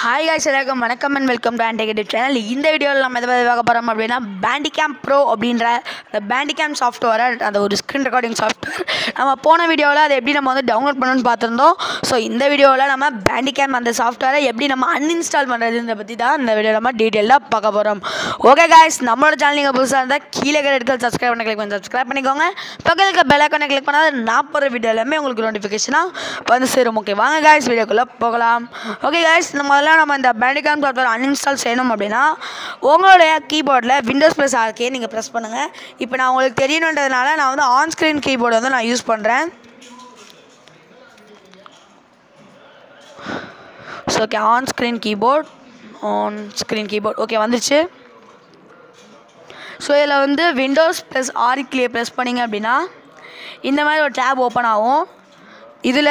hi guys எல்லாருக்கும் வணக்கம் and welcome to ஆன்டெகட்டிவ் சேனல் இந்த வீடியோவில் நம்ம எதை பற்றி பார்க்க போகிறோம் அப்படின்னா பேண்டிகேம் ப்ரோ அப்படின்ற அந்த பேண்டிகேம் சாஃப்ட்வேரை அந்த ஒரு ஸ்க்ரீன் ரெக்கார்டிங் சாஃப்ட்வேர் நம்ம போன வீடியோவில் அதை எப்படி நம்ம வந்து டவுன்லோட் பண்ணணும்னு பார்த்துருந்தோம் ஸோ இந்த வீடியோவில் நம்ம பேண்டிகேம் அந்த சாஃப்ட்வேரை எப்படி நம்ம அன்இன்ஸ்டால் பண்ணுறதுன்றத பற்றி தான் இந்த வீடியோ நம்ம டீட்டெயிலாக பார்க்க போகிறோம் ஓகே guys நம்மளோட சேனல் நீங்கள் புதுசாக இருந்தால் கீழே இருக்கிற சப்ஸ்கிரைப் பண்ண கிளிக் பண்ணி சப்ஸ்கிரைப் பண்ணிக்கோங்க பக்கத்தில் இருக்க பெல் ஐக்கானை கிளிக் பண்ணால் நான் போகிற வீடியோ எல்லாமே உங்களுக்கு நோட்டிஃபிகேஷனாக வந்து சேரும் ஓகே வாங்க guys வீடியோக்குள்ளே போகலாம் ஓகே guys இந்த முதல்ல நம்ம இந்த பேண்டிகாம் சாஃப்ட்வேர் அன்இன்ஸ்டால் செய்யணும் அப்படின்னா உங்களுடைய கீபோர்டில் விண்டோஸ் ப்ளஸ் ஆர்கே நீங்கள் ப்ரெஸ் பண்ணுங்கள் இப்போ நான் உங்களுக்கு தெரியணுன்றதுனால நான் வந்து ஆன் ஸ்க்ரீன் கீபோர்டு வந்து நான் யூஸ் பண்ணுறேன் so okay on screen keyboard on screen keyboard okay வந்துச்சு ஸோ இதில் வந்து விண்டோஸ் ப்ளஸ் ஆர்கிளியை ப்ரெஸ் பண்ணிங்க அப்படின்னா இந்த மாதிரி ஒரு டேப் ஓப்பன் ஆகும் இதில்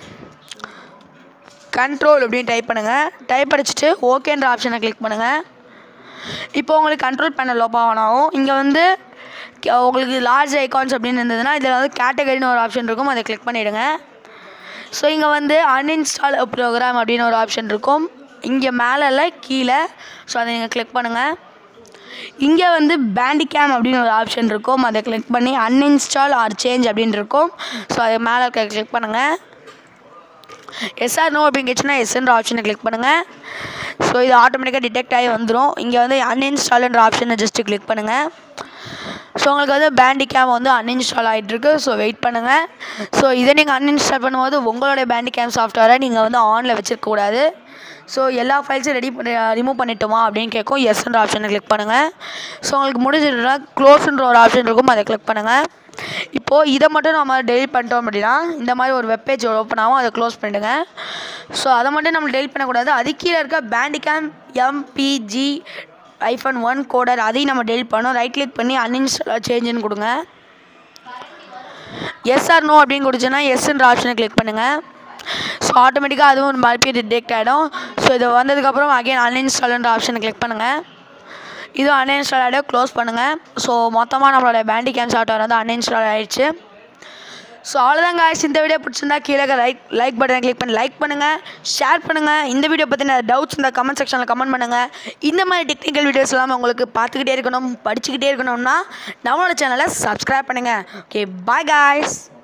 கண்ட்ரோல் அப்படின்னு டைப் பண்ணுங்கள் டைப் அடிச்சுட்டு ஓகேன்ற ஆப்ஷனை கிளிக் பண்ணுங்கள் இப்போ உங்களுக்கு கண்ட்ரோல் பேனல் ஓப்பன் ஆகும் இங்கே வந்து கே- உங்களுக்கு லார்ஜ் ஐகான்ஸ் அப்படின்னு இருந்ததுன்னா இதில் வந்து கேட்டகரின்னு ஒரு ஆப்ஷன் இருக்கும் அதை கிளிக் பண்ணிவிடுங்க ஸோ இங்கே வந்து அன்இன்ஸ்டால் ப்ரோக்ராம் அப்படின்னு ஒரு ஆப்ஷன் இருக்கும் இங்கே மேலே கீழே ஸோ அதை நீங்கள் கிளிக் பண்ணுங்கள் இங்கே வந்து பேண்டிகேம் அப்படின்னு ஒரு ஆப்ஷன் இருக்கும் அதை கிளிக் பண்ணி அன்இன்ஸ்டால் ஆர் சேஞ்ச் அப்படின்னு இருக்கும் ஸோ அதை மேலே இருக்க கிளிக் பண்ணுங்கள் எஸ்ஆர் நோ அப்படின்னு கேச்சுன்னா எஸ்ன்ற ஆப்ஷனை கிளிக் பண்ணுங்கள் ஸோ இது ஆட்டோமேட்டிக்காக டிடெக்ட் ஆகி வந்துடும் இங்கே வந்து அன்இன்ஸ்டால்ன்ற ஆப்ஷனை ஜஸ்ட்டு கிளிக் பண்ணுங்கள் ஸோ உங்களுக்கு வந்து பேண்டிகேம் வந்து அன்இன்ஸ்டால் ஆகிட்டுருக்கு ஸோ வெயிட் பண்ணுங்கள் ஸோ இதை நீங்கள் அன்இன்ஸ்டால் பண்ணும்போது உங்களுடைய பேண்டிகேம் சாஃப்ட்வேரை நீங்கள் வந்து ஆனில் வச்சிருக்கக்கூடாது ஸோ எல்லா ஃபைல்ஸும் ரெடி பண்ணி ரிமூவ் பண்ணிட்டோமா அப்படின்னு கேட்கும் எஸ்ன்ற ஆப்ஷனை கிளிக் பண்ணுங்கள் ஸோ உங்களுக்கு முடிஞ்சிட்டுனா க்ளோஸ்ன்ற ஒரு ஆப்ஷன் இருக்கும் அதை கிளிக் பண்ணுங்கள் இப்போது இதை மட்டும் நம்ம டெலிட் பண்ணிட்டோம் அப்படின்னா இந்த மாதிரி ஒரு வெப்பேஜ் ஓப்பன் ஆகும் அதை க்ளோஸ் பண்ணிடுங்க ஸோ அதை மட்டும் நம்ம டெலிட் பண்ணக்கூடாது அது கீழே இருக்க Bandicam MPG iPhone one coder அதையும் நம்ம டெலிட் பண்ணோம் ரைட் கிளிக் பண்ணி அன்இன்ஸ்டால் சேஞ்சுன்னு கொடுங்க எஸ் ஆர் நோ அப்படின்னு கொடுத்தோன்னா எஸ்ன்ற ஆப்ஷனை கிளிக் பண்ணுங்கள் ஸோ ஆட்டோமேட்டிக்காக அதுவும் ஒரு மறுபடியும் டிடெக்ட் ஆகிடும் ஸோ இது வந்ததுக்கப்புறம் அகைன் அன்இன்ஸ்டால்ன்ற ஆப்ஷனை கிளிக் பண்ணுங்கள் இது அன்இன்ஸ்டால் ஆகிடும் க்ளோஸ் பண்ணுங்கள் ஸோ மொத்தமாக நம்மளோட பேண்டிகேம் சாஃப்ட்வேர் வந்து அன்இன்ஸ்டால் ஆயிடுச்சு ஸோ அவ்வளோதான் guys இந்த வீடியோ பிடிச்சிருந்தா கீழே லைக் லைக் பட்டனை கிளிக் பண்ணி லைக் பண்ணுங்கள் ஷேர் பண்ணுங்கள் இந்த வீடியோ பற்றின டவுட்ஸ் இந்த கமெண்ட் செக்ஷனில் கமெண்ட் பண்ணுங்கள் இந்த மாதிரி டெக்னிக்கல் வீடியோஸ் எல்லாம் உங்களுக்கு பார்த்துக்கிட்டே இருக்கணும் படிச்சுக்கிட்டே இருக்கணும்னா நம்மளோட சேனலை சப்ஸ்கிரைப் பண்ணுங்கள் ஓகே பாய் guys